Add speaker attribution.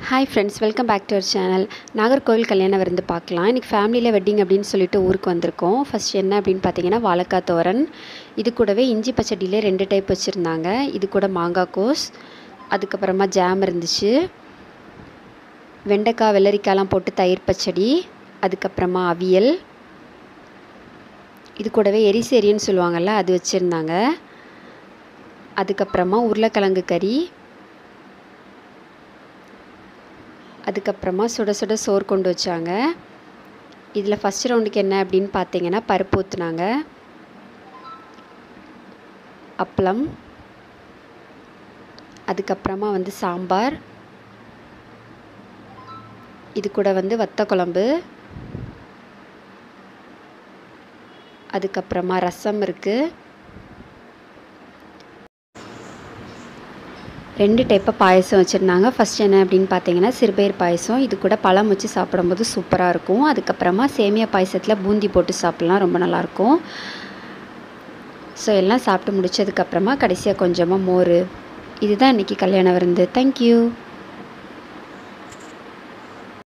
Speaker 1: hi friends welcome back to our channel Nagercoil கல்யாண விருந்து பார்க்கலாம் இன்றைக்கி ஃபேமிலியில் வெட்டிங் அப்படின்னு சொல்லிட்டு ஊருக்கு வந்திருக்கோம் ஃபர்ஸ்ட் என்ன அப்படின்னு பார்த்தீங்கன்னா வாழைக்காய் தோரன் இது கூடவே இஞ்சி பச்சடியிலே ரெண்டு டைப் வச்சுருந்தாங்க இது கூட மாங்காய் கோஸ் அதுக்கப்புறமா ஜாம் இருந்துச்சு வெண்டைக்காய் வெள்ளரிக்காய்லாம் போட்டு தயிர் பச்சடி அதுக்கப்புறமா அவியல் இது கூடவே எரிசேரின்னு சொல்லுவாங்கள்ல அது வச்சுருந்தாங்க அதுக்கப்புறமா உருளைக்கிழங்கு கறி அதுக்கப்புறமா சுட சுட சோறு கொண்டு வச்சாங்க இதில் ஃபஸ்ட் ரவுண்டுக்கு என்ன அப்படின்னு பார்த்தீங்கன்னா பருப்பு ஊற்றுனாங்க அப்பளம் அதுக்கப்புறமா வந்து சாம்பார் இது கூட வந்து வத்த குழம்பு அதுக்கப்புறமா ரசம் இருக்குது ரெண்டு டைப்பாக பாயசம் வச்சுருந்தாங்க ஃபஸ்ட் என்ன அப்படின்னு பார்த்தீங்கன்னா சிறுபயிர் பாயசம் இது கூட பழம் வச்சு சாப்பிடும்போது சூப்பராக இருக்கும் அதுக்கப்புறமா சேமியா பாயசத்தில் பூந்தி போட்டு சாப்பிட்லாம் ரொம்ப நல்லாயிருக்கும் ஸோ எல்லாம் சாப்பிட்டு முடிச்சதுக்கப்புறமா கடைசியாக கொஞ்சமாக மோர் இதுதான் இன்றைக்கி கல்யாண விருந்து தேங்க்யூ